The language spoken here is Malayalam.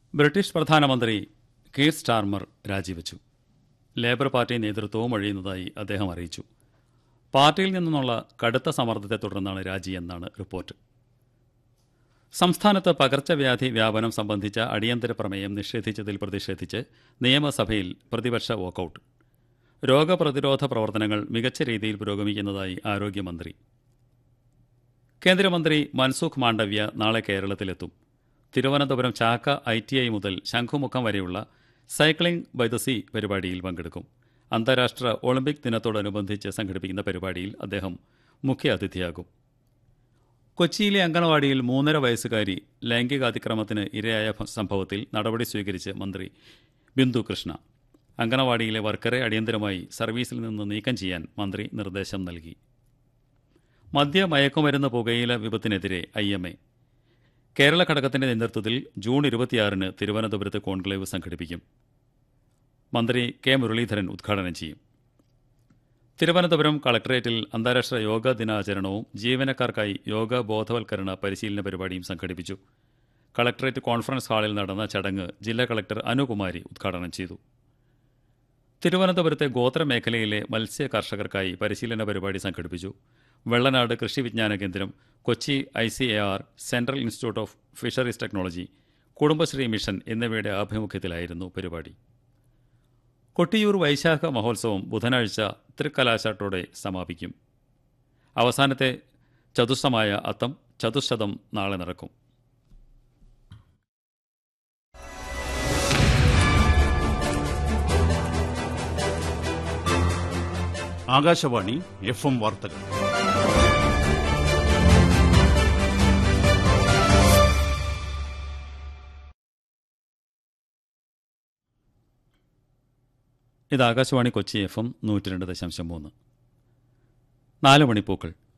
ബ്രിട്ടീഷ് പ്രധാനമന്ത്രി കീർ സ്റ്റാർമർ രാജിവെച്ചു ലേബർ പാർട്ടി നേതൃത്വവും ഒഴിയുന്നതായി അദ്ദേഹം അറിയിച്ചു പാർട്ടിയിൽ നിന്നുള്ള കടുത്ത സമ്മർദ്ദത്തെ തുടർന്നാണ് രാജി എന്നാണ് റിപ്പോർട്ട് സംസ്ഥാനത്ത് പകർച്ചവ്യാധി വ്യാപനം സംബന്ധിച്ച അടിയന്തര പ്രമേയം നിഷേധിച്ചതിൽ പ്രതിഷേധിച്ച് നിയമസഭയിൽ പ്രതിപക്ഷ വാക്കൌട്ട് രോഗപ്രതിരോധ പ്രവർത്തനങ്ങൾ മികച്ച രീതിയിൽ പുരോഗമിക്കുന്നതായി ആരോഗ്യമന്ത്രി കേന്ദ്രമന്ത്രി മൻസുഖ് മാണ്ഡവ്യ നാളെ കേരളത്തിലെത്തും Thiruvananthapuram Chakka I T I മുതൽ ശംഖുമുഖം വരെയുള്ള സൈക്ലിംഗ് ബൈ ദ സീ പരിപാടിയിൽ പങ്കെടുക്കും അന്താരാഷ്ട്ര ഒളിമ്പിക് ദിനത്തോടനുബന്ധിച്ച് സംഘടിപ്പിക്കുന്ന പരിപാടിയിൽ അദ്ദേഹം മുഖ്യ അതിഥിയാകും കൊച്ചിയിലെ അങ്കണവാടിയിൽ മൂന്നര വയസ്സുകാരി ലൈംഗികാതിക്രമത്തിന് ഇരയായ ഭ- സംഭവത്തിൽ നടപടി സ്വീകരിച്ച് മന്ത്രി ബിന്ദു കൃഷ്ണ അങ്കണവാടിയിലെ വർക്കറെ അടിയന്തരമായി സർവീസിൽ നിന്ന് നീക്കം ചെയ്യാൻ മന്ത്രി നിർദ്ദേശം നൽകി മദ്യ മയക്കുമരുന്ന് പുകയില വിപത്തിനെതിരെ ഐ എം എ കേരള ഘടകത്തിന്റെ നേതൃത്വത്തിൽ ജൂൺ ഇരുപത്തിയാറിന് തിരുവനന്തപുരത്ത് കോൺക്ലേവ് സംഘടിപ്പിക്കും മന്ത്രി കെ മുരളീധരൻ ഉദ്ഘാടനം ചെയ്യും തിരുവനന്തപുരം കളക്ടറേറ്റിൽ അന്താരാഷ്ട്ര യോഗ ദിനാചരണവും ജീവനക്കാർക്കായി യോഗ ബോധവൽക്കരണ പരിശീലന പരിപാടിയും സംഘടിപ്പിച്ചു കളക്ടറേറ്റ് കോൺഫറൻസ് ഹാളിൽ നടന്ന ചടങ്ങ് ജില്ലാ കളക്ടർ അനുകുമാരി ഉദ്ഘാടനം ചെയ്തു തിരുവനന്തപുരത്തെ ഗോത്രമേഖലയിലെ മത്സ്യ കർഷകർക്കായി പരിശീലന പരിപാടി സംഘടിപ്പിച്ചു Vellanad Krishi Vijnana Kendram Kochi I C A R central institute of fisheries technology Kudumbashree mission എന്നിവയുടെ ആഭിമുഖ്യത്തിലായിരുന്നു പരിപാടി കൊട്ടിയൂർ വൈശാഖ മഹോത്സവം ബുധനാഴ്ച തൃക്കലാശാട്ടോടെ സമാപിക്കും അവസാനത്തെ ചതുസ്സമായ അത്തം ചതുശതം നാളെ നടക്കും ആകാശവാണി എഫ് എം വാർത്തകൾ ഇത് ആകാശവാണി കൊച്ചി എഫ് എം നൂറ്റി രണ്ട് ദശാംശം മൂന്ന് നാല് മണിപ്പൂക്കൾ